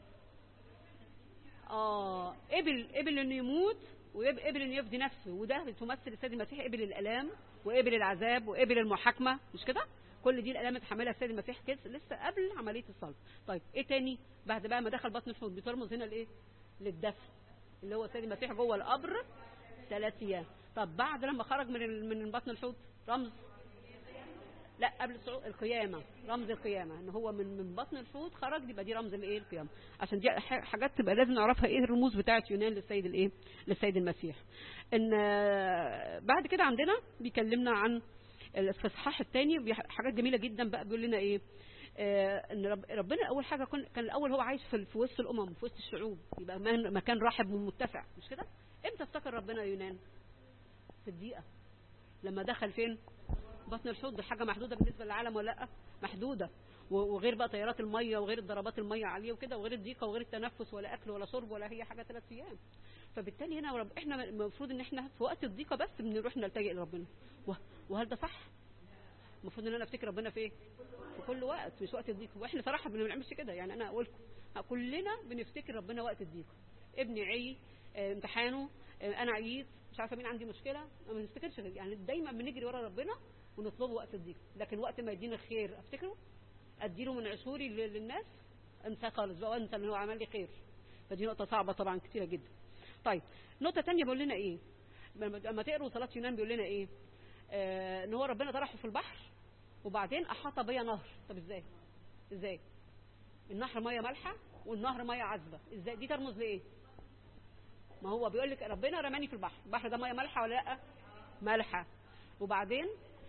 اه قبل قبل انه يموت وقبل انه يفدي نفسه وده تمثل السيد المسيح قبل الالام وقبل العذاب وقبل المحاكمه مش كده كل دي الالام اتحملها السيد المسيح كده لسه قبل عمليه الصلب طيب ايه تاني بعد بقى ما دخل بطن الحوت بترمز هنا لايه للدفن اللي هو السيد المسيح جوه القبر ثلاث ايام طب بعد لما خرج من من بطن الحوت رمز لا قبل الصعود القيامه رمز القيامه ان هو من من بطن الحوت خرج يبقى دي رمز الايه القيامه عشان دي حاجات تبقى لازم نعرفها ايه الرموز بتاعه يونان للسيد الايه للسيد المسيح ان بعد كده عندنا بيكلمنا عن الاصحاح الثاني حاجات جميله جدا بقى بيقول لنا ايه آه ان رب ربنا اول حاجه كان الاول هو عايش في, في وسط الامم في وسط الشعوب يبقى مكان رحب ومتسع مش كده امتى افتكر ربنا يونان في الدقيقه لما دخل فين بطن الحوض دي حاجه محدوده بالنسبه للعالم ولا لا محدوده وغير بقى تيارات الميه وغير ضربات الميه عليه وكده وغير الضيقه وغير التنفس ولا اكل ولا شرب ولا هي حاجه ثلاث ايام فبالتالي هنا رب احنا المفروض ان احنا في وقت الضيقه بس بنروح نلتجئ لربنا وهل ده صح المفروض ان انا افتكر ربنا في ايه في كل وقت مش وقت الضيقه واحنا صراحه ما بنعملش كده يعني انا اقول لكم كلنا بنفتكر ربنا وقت الضيقه ابني عي اه امتحانه اه انا عييت مش عارفه مين عندي مشكله ما بنفتكرش يعني دايما بنجري ورا ربنا ونطلبه وقت الضيق لكن وقت ما يدينا الخير افتكره اديله من عشوري للناس انسى خالص بقى انسى ان هو عمل لي خير فدي نقطه صعبه طبعا كتيره جدا طيب نقطه ثانيه بيقول لنا ايه لما تقروا صلاه يونان بيقول لنا ايه آه ان هو ربنا طرحه في البحر وبعدين احاط بيا نهر طب ازاي ازاي النهر ميه مالحه والنهر ميه عذبه ازاي دي ترمز لايه ما هو بيقول لك ربنا رماني في البحر البحر ده ميه مالحه ولا لا مالحه وبعدين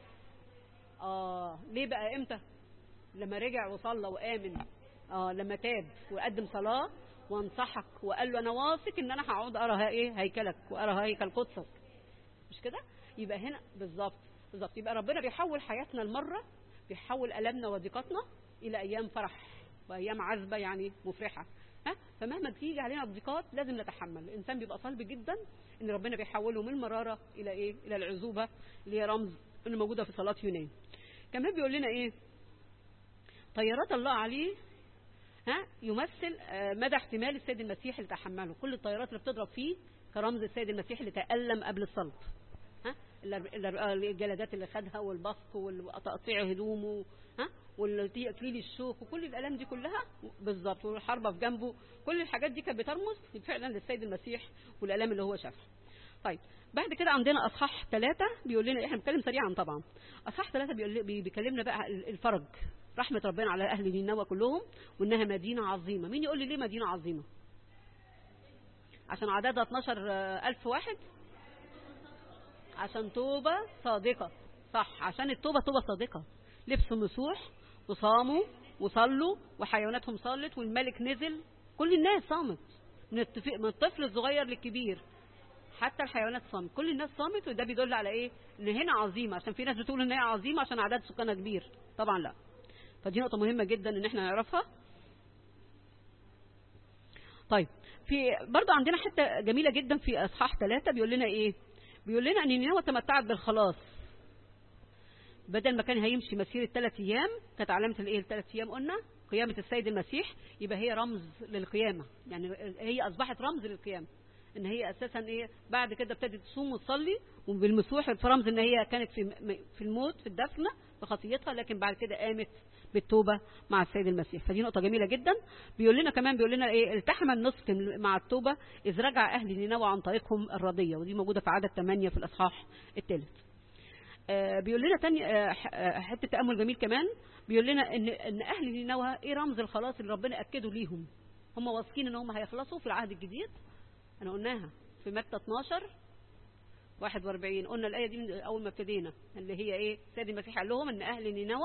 اه ليه بقى امتى لما رجع وصلى وامن اه لما تاب وقدم صلاه وانصحك وقال له انا واثق ان انا هقعد ارى ايه هيكلك وارى هيكل قدسك مش كده يبقى هنا بالظبط بالظبط يبقى ربنا بيحول حياتنا المره بيحول المنا وضيقاتنا الى ايام فرح وايام عذبه يعني مفرحه ها فمهما تيجي علينا الضيقات لازم نتحمل الانسان بيبقى صلب جدا ان ربنا بيحوله من المراره الى ايه الى العزوبه اللي هي رمز اللي موجوده في صلاه يونان كمان بيقول لنا ايه طيارات الله عليه ها يمثل مدى احتمال السيد المسيح اللي تحمله كل الطيارات اللي بتضرب فيه كرمز السيد المسيح اللي تألم قبل الصلب ها الجلدات اللي خدها والبصق وتقطيع هدومه ها واكليل الشوك وكل الالام دي كلها بالظبط والحربه في جنبه كل الحاجات دي كانت بترمز فعلا للسيد المسيح والالام اللي هو شافها طيب بعد كده عندنا اصحاح ثلاثة بيقول لنا احنا بنتكلم سريعا طبعا اصحاح ثلاثة بيقول بي- بيكلمنا بقى الفرج رحمة ربنا على اهل نينوى كلهم وانها مدينة عظيمة مين يقول لي ليه مدينة عظيمة عشان عددها 12 ألف واحد عشان توبة صادقة صح عشان التوبة توبة صادقة لبسوا مسوح وصاموا وصلوا وحيواناتهم صلت والملك نزل كل الناس صامت من الطف- من الطفل الصغير للكبير حتى الحيوانات صامت كل الناس صامت وده بيدل على ايه ان هنا عظيمه عشان في ناس بتقول ان هي عظيمه عشان عدد سكانها كبير طبعا لا فدي نقطه مهمه جدا ان احنا نعرفها طيب في برضه عندنا حته جميله جدا في اصحاح ثلاثة بيقول لنا ايه بيقول لنا ان نينوى تمتعت بالخلاص بدل ما كان هيمشي مسيره ثلاث ايام كانت علامه الايه الثلاث ايام قلنا قيامه السيد المسيح يبقى هي رمز للقيامه يعني هي اصبحت رمز للقيامه ان هي اساسا ايه بعد كده ابتدت تصوم وتصلي وبالمسوح في رمز ان هي كانت في في الموت في الدفن بخطيتها لكن بعد كده قامت بالتوبه مع السيد المسيح فدي نقطه جميله جدا بيقول لنا كمان بيقول لنا ايه التحم النصف مع التوبه اذ رجع اهل نينوى عن طريقهم الرضيه ودي موجوده في عدد 8 في الاصحاح الثالث آه، بيقول لنا تاني آه، ح- آه، حته تامل جميل كمان بيقول لنا ان ان اهل نينوى ايه رمز الخلاص اللي ربنا اكده ليهم هم واثقين ان هم هيخلصوا في العهد الجديد انا قلناها في متى 12 41 قلنا الايه دي من اول ما ابتدينا اللي هي ايه سيد المسيح قال لهم ان اهل نينوى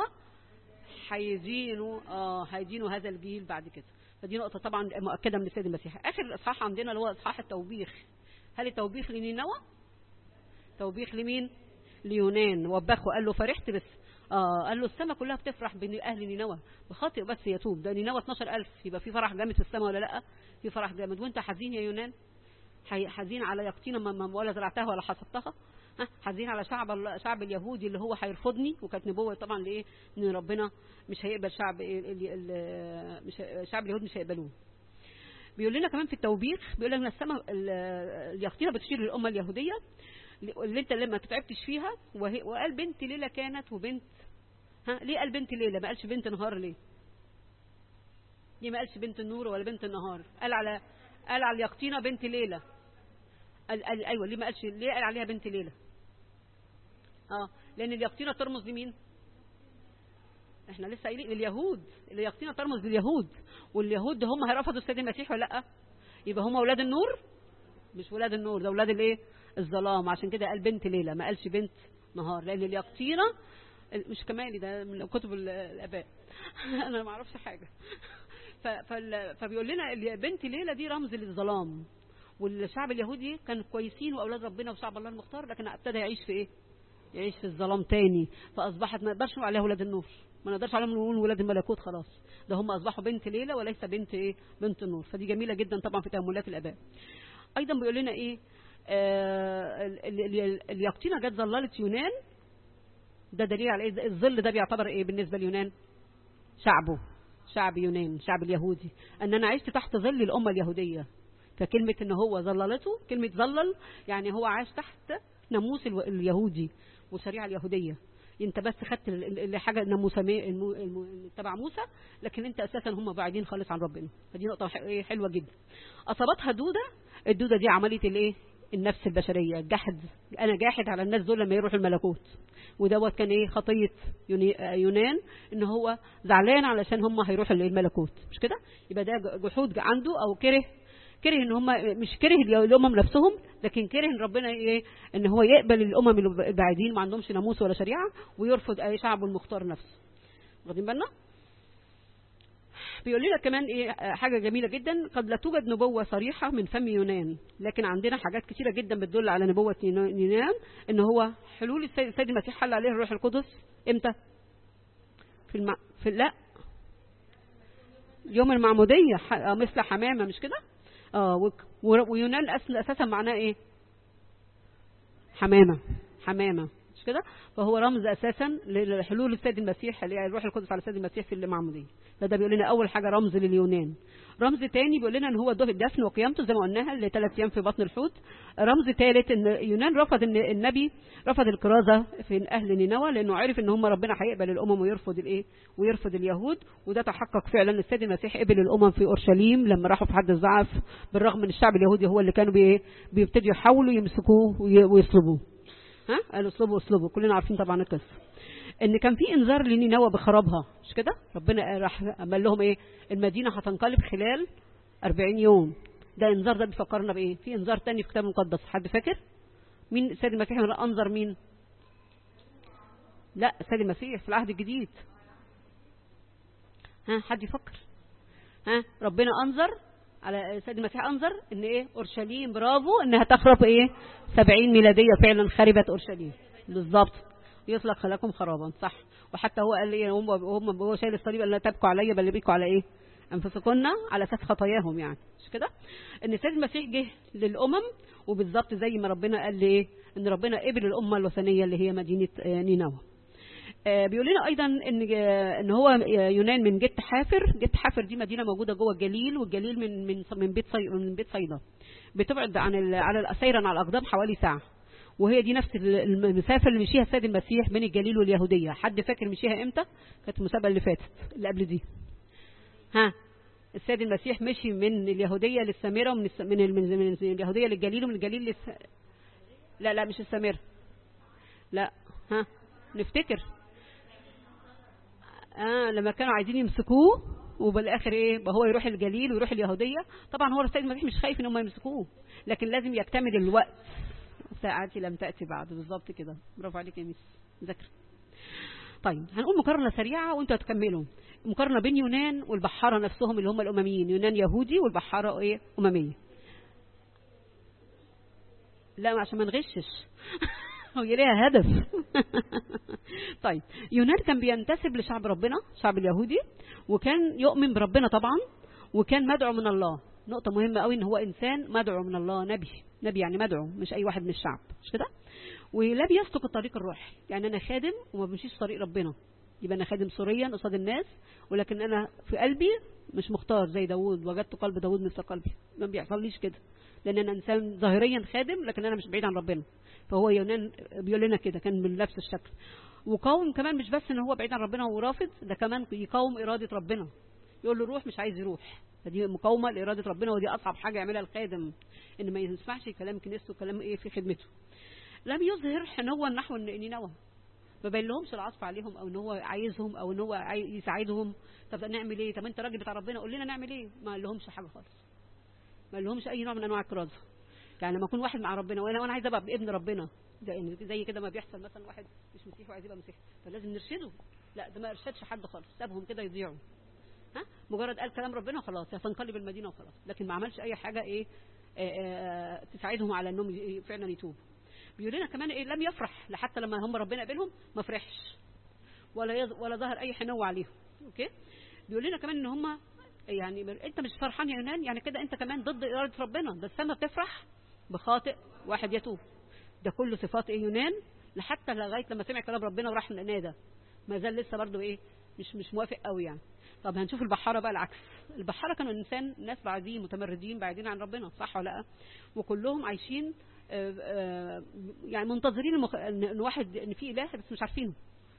هيدينوا اه هيدينوا هذا الجيل بعد كده فدي نقطه طبعا مؤكده من السيد المسيح اخر الاصحاح عندنا اللي هو اصحاح التوبيخ هل التوبيخ لنينوى توبيخ لمين ليونان وبخه قال له فرحت بس اه قال له السماء كلها بتفرح بين اهل نينوى بخاطئ بس يتوب ده نينوى 12000 يبقى في فرح جامد في السماء ولا لا في فرح جامد وانت حزين يا يونان حي- حزين على يقطين ما- ما- ولا زرعتها ولا حصدتها ها، حزين على شعب الله- شعب اليهودي اللي هو هيرفضني وكانت نبوه طبعا لايه ان ربنا مش هيقبل شعب ال- ال- ال- مش هي- شعب اليهود مش هيقبلوه بيقول لنا كمان في التوبيخ بيقول لك ان السماء ال- اليقطينه بتشير للامه اليهوديه اللي انت لما تتعبتش فيها وهي وقال بنت ليلى كانت وبنت ها ليه قال بنت ليلى ما قالش بنت نهار ليه ليه ما قالش بنت النور ولا بنت النهار قال على قال على اليقطينه بنت ليلى قال, قال ايوه ليه ما قالش ليه قال عليها بنت ليلى اه لان اليقطينه ترمز لمين احنا لسه قايلين اليهود اليقطينه ترمز لليهود واليهود هم هيرفضوا السيد المسيح ولا لا يبقى هم اولاد النور مش ولاد النور ده ولاد الايه الظلام عشان كده قال بنت ليلى ما قالش بنت نهار لان اليقطينه مش كمالي ده من كتب ال- الاباء انا ما اعرفش حاجه ف- فال- فبيقول لنا ال- بنت ليلى دي رمز للظلام والشعب اليهودي كانوا كويسين واولاد ربنا وشعب الله المختار لكن ابتدى يعيش في ايه يعيش في الظلام تاني فاصبحت ما نقدرش نقول عليها ولاد النور ما نقدرش عليهم نقول ولاد الملكوت خلاص ده هم اصبحوا بنت ليلى وليس بنت ايه بنت النور فدي جميله جدا طبعا في تاملات الاباء ايضا بيقول لنا ايه آه ال- ال- ال- اليقطينه جت ظللت يونان ده دليل على ايه الظل ده بيعتبر ايه بالنسبه ليونان شعبه شعب يونان شعب اليهودي ان انا عشت تحت ظل الامه اليهوديه فكلمه ان هو ظللته كلمه ظلل يعني هو عاش تحت ناموس الو- اليهودي والشريعه اليهوديه انت بس خدت ال- ال- اللي حاجه ناموس الم- الم- تبع موسى لكن انت اساسا هم بعيدين خالص عن ربنا فدي نقطه ح- إيه حلوه جدا اصابتها دوده الدوده دي عمليه الايه النفس البشريه الجحد انا جاحد على الناس دول لما يروحوا الملكوت ودوت كان ايه خطيه يوني- آه، يونان ان هو زعلان علشان هم هيروحوا الملكوت مش كده يبقى ده ج- جحود عنده او كره كره ان هم مش كره اليو- الامم نفسهم لكن كره ان ربنا ايه ان هو يقبل الامم البعيدين ما عندهمش ناموس ولا شريعه ويرفض اي شعبه المختار نفسه واخدين بالنا بيقول لنا كمان ايه آه، حاجه جميله جدا قد لا توجد نبوه صريحه من فم يونان لكن عندنا حاجات كتيره جدا بتدل على نبوه يونان ان هو حلول السيد السيد المسيح حل عليه الروح القدس امتى في الم... في لا يوم المعموديه ح... آه، مثل حمامه مش كده اه وك- ور- ويونان أصل اساسا معناه ايه حمامه حمامه مش كده فهو رمز اساسا لحلول السيد المسيح اللي هي الروح القدس على السيد المسيح في المعموديه ده, ده بيقول لنا اول حاجه رمز لليونان رمز تاني بيقول لنا ان هو الدفن وقيامته زي ما قلناها اللي ثلاث ايام في بطن الحوت رمز ثالث ان يونان رفض ان النبي رفض الكرازه في اهل نينوى لانه عرف ان هم ربنا هيقبل الامم ويرفض الايه ويرفض اليهود وده تحقق فعلا السيد المسيح قبل الامم في اورشليم لما راحوا في حد الزعف بالرغم من الشعب اليهودي هو اللي كانوا بي بيبتدوا يحاولوا يمسكوه ويصلبوه ها قالوا اصلبوا اصلبوا كلنا عارفين طبعا القصه ان كان في انذار لنينوى بخرابها مش كده ربنا راح قال لهم ايه المدينه هتنقلب خلال 40 يوم ده انذار ده بيفكرنا بايه في انذار تاني في الكتاب المقدس حد فاكر مين السيد المسيح انذر مين لا السيد المسيح في العهد الجديد ها حد يفكر ها ربنا انذر على السيد المسيح انذر ان ايه اورشليم برافو انها تخرب ايه 70 ميلاديه فعلا خربت اورشليم بالظبط يطلق خلاكم خرابا صح وحتى هو قال ايه هم هم هو شايل الصليب قال لا تبكوا عليا بل بيكوا على ايه انفسكن على اساس خطاياهم يعني مش كده ان السيد المسيح جه للامم وبالظبط زي ما ربنا قال ايه ان ربنا قبل الامه الوثنيه اللي هي مدينه نينوى بيقول لنا ايضا ان ان هو يونان من جت حافر جت حافر دي مدينه موجوده جوه الجليل والجليل من من من بيت صي من بيت صيدا بتبعد عن على سيرا على الاقدام حوالي ساعه وهي دي نفس المسافه اللي مشيها السيد المسيح بين الجليل واليهوديه حد فاكر مشيها امتى كانت المسابقه اللي فاتت اللي قبل دي ها السيد المسيح مشي من اليهوديه للسامره ومن من من, من اليهوديه للجليل ومن الجليل للس... لا لا مش السامره لا ها نفتكر اه لما كانوا عايزين يمسكوه وبالاخر ايه هو يروح الجليل ويروح اليهوديه طبعا هو السيد المسيح مش خايف ان هم يمسكوه لكن لازم يكتمل الوقت ساعتي لم تأتي بعد بالظبط كده برافو عليك يا ميس ذاكر طيب هنقول مقارنة سريعة وانتوا هتكملوا مقارنة بين يونان والبحارة نفسهم اللي هم الأمميين يونان يهودي والبحارة ايه أممية لا عشان ما نغشش هي ليها هدف طيب يونان كان بينتسب لشعب ربنا شعب اليهودي وكان يؤمن بربنا طبعا وكان مدعو من الله نقطة مهمة قوي ان هو انسان مدعو من الله نبي نبي يعني مدعو مش اي واحد من الشعب مش كده ولا بيسلك الطريق الروحي يعني انا خادم وما بمشيش طريق ربنا يبقى انا خادم سوريا قصاد الناس ولكن انا في قلبي مش مختار زي داوود وجدت قلب داوود مثل قلبي ما بيحصليش كده لان انا انسان ظاهريا خادم لكن انا مش بعيد عن ربنا فهو يونان بيقول لنا كده كان من نفس الشكل وقاوم كمان مش بس ان هو بعيد عن ربنا ورافض ده كمان يقاوم اراده ربنا يقول له روح مش عايز يروح فدي مقاومه لاراده ربنا ودي اصعب حاجه يعملها الخادم ان ما يسمعش كلام كنيسته وكلام ايه في خدمته لم يظهر حنوا نحو نينوى ما بين لهمش العطف عليهم او ان هو عايزهم او ان هو عايز يساعدهم طب نعمل ايه طب انت راجل بتاع ربنا قول لنا نعمل ايه ما قال لهمش حاجه خالص ما قال لهمش اي نوع من انواع الكرازه يعني لما اكون واحد مع ربنا وانا وانا عايز ابقى ابن ربنا ده زي كده ما بيحصل مثلا واحد مش مسيحي وعايز يبقى مسيحي فلازم نرشده لا ده ما ارشدش حد خالص سابهم كده يضيعوا ها مجرد قال كلام ربنا وخلاص هتنقلب المدينه وخلاص لكن ما عملش اي حاجه ايه آآ آآ تساعدهم على انهم فعلا يتوبوا بيقول لنا كمان ايه لم يفرح لحتى لما هم ربنا قبلهم ما فرحش ولا يز... ولا ظهر اي حنو عليهم اوكي بيقول لنا كمان ان هم يعني انت مش فرحان يا يونان يعني كده انت كمان ضد اراده ربنا ده السماء بتفرح بخاطئ واحد يتوب ده كله صفات ايه يونان لحتى لغايه لما سمع كلام ربنا وراح نادى ما زال لسه برضه ايه مش مش موافق قوي يعني طب هنشوف البحاره بقى العكس البحاره كانوا انسان ناس بعيدين متمردين بعيدين عن ربنا صح ولا لا وكلهم عايشين آآ آآ يعني منتظرين المخ... ان واحد ان في اله بس مش عارفينه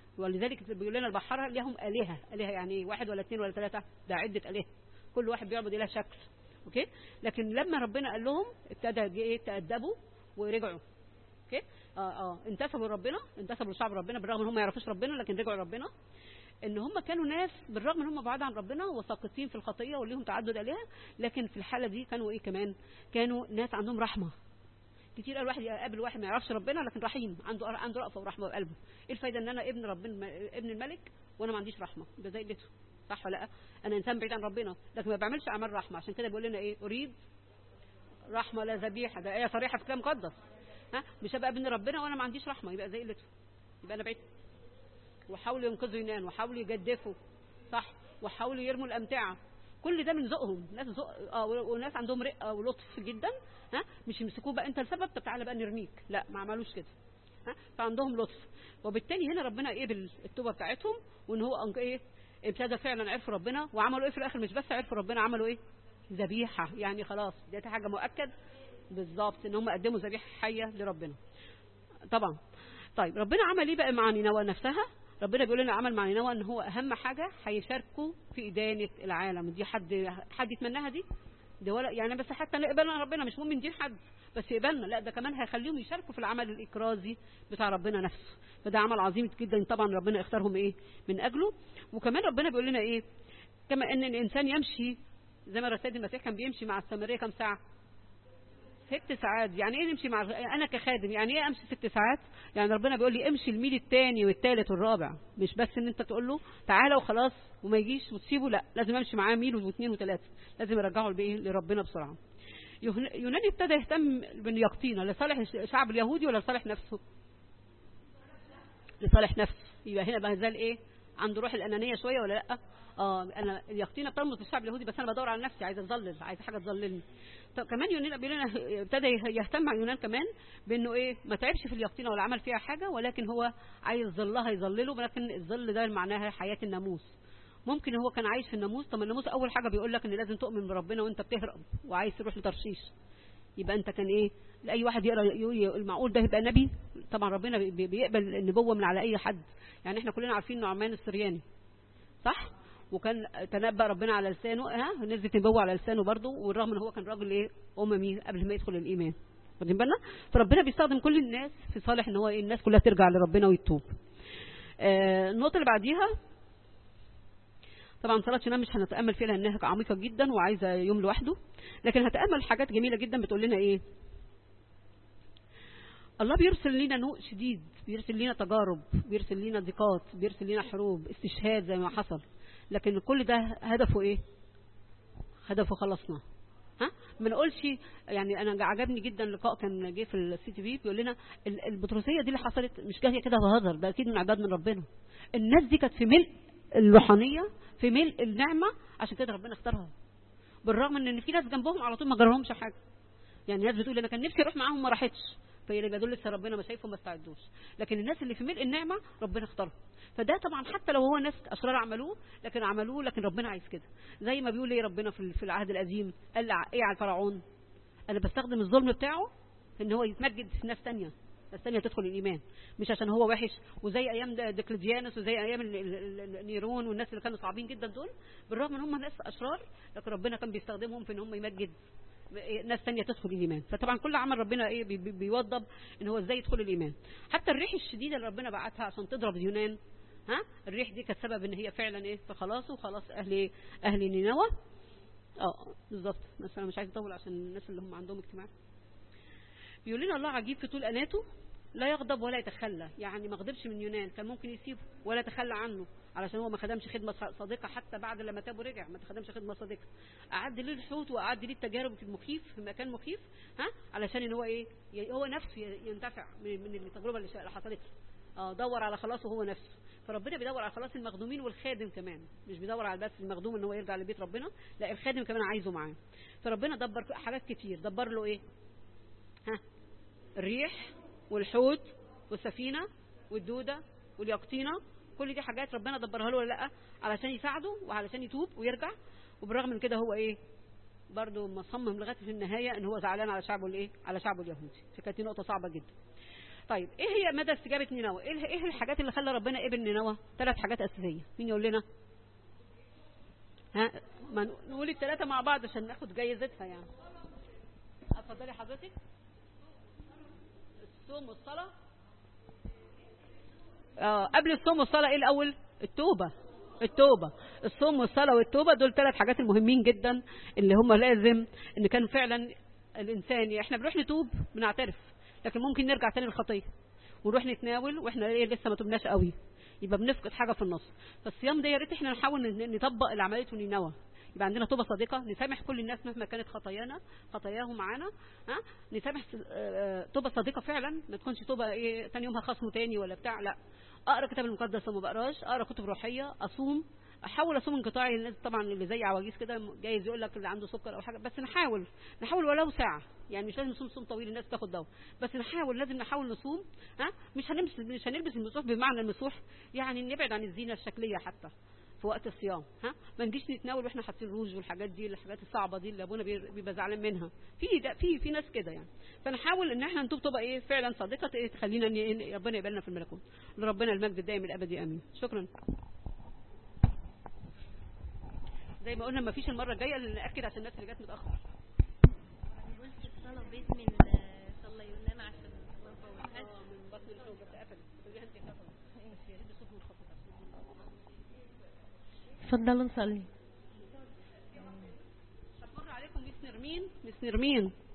ولذلك بيقول لنا البحاره لهم الهه الهه يعني ايه واحد ولا اثنين ولا ثلاثه ده عده الهه كل واحد بيعبد اله شكل اوكي لكن لما ربنا قال لهم ابتدى ايه تادبوا ورجعوا اوكي اه اه انتسبوا لربنا انتسبوا لشعب ربنا بالرغم ان هم ما يعرفوش ربنا لكن رجعوا لربنا ان هم كانوا ناس بالرغم ان هم بعاد عن ربنا وساقطين في الخطيه وليهم تعدد الهه لكن في الحاله دي كانوا ايه كمان كانوا ناس عندهم رحمه كتير قال واحد يقابل واحد ما يعرفش ربنا لكن رحيم عنده عنده رأفه ورحمه بقلبه ايه الفايده ان انا ابن ربنا ابن الملك وانا ما عنديش رحمه ده زي قلته صح ولا لا انا انسان بعيد عن ربنا لكن ما بعملش اعمال رحمه عشان كده بيقول لنا ايه اريد رحمه لا ذبيحه ده ايه صريحه في كلام مقدس ها مش هبقى ابن ربنا وانا ما عنديش رحمه يبقى زي قلته يبقى انا بعيد وحاولوا ينقذوا يونان وحاولوا يجدفوا صح وحاولوا يرموا الامتعه كل ده من ذوقهم ناس ذوق اه وناس عندهم رقه ولطف جدا ها مش يمسكوه بقى انت السبب طب تعالى بقى نرميك لا ما عملوش كده ها فعندهم لطف وبالتالي هنا ربنا قبل التوبه بتاعتهم وان هو ايه ابتدى فعلا عرفوا ربنا وعملوا ايه في الاخر مش بس عرفوا ربنا عملوا ايه ذبيحه يعني خلاص دي حاجه مؤكد بالظبط ان هم قدموا ذبيحه حيه لربنا طبعا طيب ربنا عمل ايه بقى مع نينوى نفسها ربنا بيقول لنا عمل مع نينوى ان هو اهم حاجه هيشاركوا في ادانه العالم دي حد حد يتمناها دي ده ولا يعني بس حتى نقبلنا ربنا مش مهم ندين حد بس يقبلنا لا ده كمان هيخليهم يشاركوا في العمل الاكرازي بتاع ربنا نفسه فده عمل عظيم جدا طبعا ربنا اختارهم ايه من اجله وكمان ربنا بيقول لنا ايه كما ان الانسان يمشي زي ما السيد المسيح كان بيمشي مع السامريه كام ساعه ست ساعات يعني ايه نمشي مع انا كخادم يعني ايه امشي ست ساعات يعني ربنا بيقول لي امشي الميل الثاني والثالث والرابع مش بس ان انت تقول له تعالى وخلاص وما يجيش وتسيبه لا لازم امشي معاه ميل واثنين وثلاثه لازم ارجعه بايه لربنا بسرعه يوناني ابتدى يهتم باليقطينه لصالح الشعب اليهودي ولا لصالح نفسه لصالح نفسه يبقى هنا بقى زال ايه عنده روح الانانيه شويه ولا لا اه انا اليقطينه بترمز للشعب اليهودي بس انا بدور على نفسي عايزه اضلل عايزه حاجه تضللني طب كمان يونان بيقول لنا ابتدى يهتم مع يونان كمان بانه ايه ما تعبش في اليقطينه ولا عمل فيها حاجه ولكن هو عايز ظلها يظلله ولكن الظل ده معناها حياه الناموس ممكن هو كان عايش في الناموس طب الناموس اول حاجه بيقول لك ان لازم تؤمن بربنا وانت بتهرب وعايز تروح لترشيش يبقى انت كان ايه لاي واحد يقرا يقول المعقول ده يبقى نبي طبعا ربنا بيقبل النبوه من على اي حد يعني احنا كلنا عارفين نعمان السرياني صح وكان تنبأ ربنا على لسانه ها نزلت نبوة على لسانه برضه والرغم ان هو كان راجل ايه اممي قبل ما يدخل الايمان واخدين بالنا فربنا بيستخدم كل الناس في صالح ان هو إيه الناس كلها ترجع لربنا ويتوب آه النقطه اللي بعديها طبعا صلاه شنام مش هنتامل فيها لانها عميقه جدا وعايزه يوم لوحده لكن هتامل حاجات جميله جدا بتقول لنا ايه الله بيرسل لنا نوء شديد بيرسل لنا تجارب بيرسل لنا ضيقات بيرسل لنا حروب استشهاد زي ما حصل لكن كل ده هدفه ايه هدفه خلصنا ها ما نقولش يعني انا عجبني جدا لقاء كان جه في السي تي في بيقول لنا البطرسيه دي اللي حصلت مش جايه كده بهزر ده اكيد من عباد من ربنا الناس دي كانت في ملء الروحانيه في ملء النعمه عشان كده ربنا اختارها بالرغم ان في ناس جنبهم على طول ما جرالهمش حاجه يعني الناس بتقول انا كان نفسي اروح معاهم ما راحتش فيبقى دول لسه ربنا ما شايفهم ما استعدوش لكن الناس اللي في ملء النعمه ربنا اختارهم فده طبعا حتى لو هو ناس اشرار عملوه لكن عملوه لكن ربنا عايز كده زي ما بيقول ايه ربنا في العهد القديم قال ايه على الفرعون انا بستخدم الظلم بتاعه ان هو يتمجد في ناس تانية ناس تانية تدخل الإيمان مش عشان هو وحش وزي أيام ديكليديانوس وزي أيام نيرون والناس اللي كانوا صعبين جدا دول بالرغم ان هم ناس أشرار لكن ربنا كان بيستخدمهم في ان هم يمجد ناس تانية تدخل الإيمان فطبعا كل عمل ربنا إيه بيوضب إن هو إزاي يدخل الإيمان حتى الريح الشديدة اللي ربنا بعتها عشان تضرب اليونان ها الريح دي كانت سبب إن هي فعلا إيه في خلاصه وخلاص أهل أهل نينوى اه بالظبط بس أنا مش عايز أطول عشان الناس اللي هم عندهم اجتماع بيقول لنا الله عجيب في طول أناته لا يغضب ولا يتخلى يعني ما غضبش من يونان كان ممكن يسيبه ولا تخلى عنه علشان هو ما خدمش خدمه صادقه حتى بعد لما تاب ورجع ما خدمش خدمه صادقه اعد ليه الحوت واعد ليه التجارب المخيف في مكان مخيف ها علشان ان هو ايه هو نفسه ينتفع من التجربه اللي حصلت اه دور على خلاصه هو نفسه فربنا بيدور على خلاص المخدومين والخادم كمان مش بيدور على بس المخدوم ان هو يرجع لبيت ربنا لا الخادم كمان عايزه معاه فربنا دبر حاجات كتير دبر له ايه ها الريح والحوت والسفينة والدودة واليقطينة كل دي حاجات ربنا دبرها له ولا لا علشان يساعده وعلشان يتوب ويرجع وبالرغم من كده هو ايه برضه مصمم لغايه في النهايه ان هو زعلان على شعبه الايه على شعبه اليهودي فكانت دي نقطه صعبه جدا طيب ايه هي مدى استجابه نينوى ايه ايه الحاجات اللي خلى ربنا قبل نينوى ثلاث حاجات اساسيه مين يقول لنا ها ما نقول الثلاثه مع بعض عشان ناخد جايزتها يعني اتفضلي حضرتك الصوم والصلاه آه قبل الصوم والصلاه ايه الاول التوبه التوبة الصوم والصلاة والتوبة دول ثلاث حاجات المهمين جدا اللي هم لازم ان كان فعلا الانسان احنا بنروح نتوب بنعترف لكن ممكن نرجع تاني للخطية ونروح نتناول واحنا ايه لسه ما تبناش قوي يبقى بنفقد حاجة في النص فالصيام ده يا ريت احنا نحاول نطبق اللي عملته نينوى يبقى عندنا توبه صادقه نسامح كل الناس مهما كانت خطايانا خطاياهم معانا ها نسامح توبه صادقه فعلا ما تكونش توبه ايه تاني يوم هخصمه تاني ولا بتاع لا اقرا الكتاب المقدس وما بقراش اقرا كتب روحيه اصوم احاول اصوم انقطاعي الناس طبعا اللي زي عواجيز كده جايز يقول لك اللي عنده سكر او حاجه بس نحاول نحاول ولو ساعه يعني مش لازم نصوم صوم طويل الناس تاخد دواء بس نحاول لازم نحاول نصوم ها مش هنلبس مش هنلبس المسوح بمعنى المسوح يعني نبعد عن الزينه الشكليه حتى في وقت الصيام ها ما نجيش نتناول واحنا حاطين روج والحاجات دي الحاجات الصعبه دي اللي ابونا بي- بيبقى زعلان منها في ده في في ناس كده يعني فنحاول ان احنا نتوب توبه ايه فعلا صادقه ايه تخلينا ان إن ربنا يقبلنا في الملكوت لربنا المجد الدائم الابدي امين شكرا زي ما قلنا ما فيش المره الجايه ناكد عشان الناس اللي جت متاخر قلت الصلاة باسم ال- صلى يونان عشان ما نفوتهاش من بطن الزوجه اتقفلت تقولي انت اتقفلت يا ريت الصوت منخفض اتفضلوا نصلي هتمر عليكم ميس نرمين ميس نرمين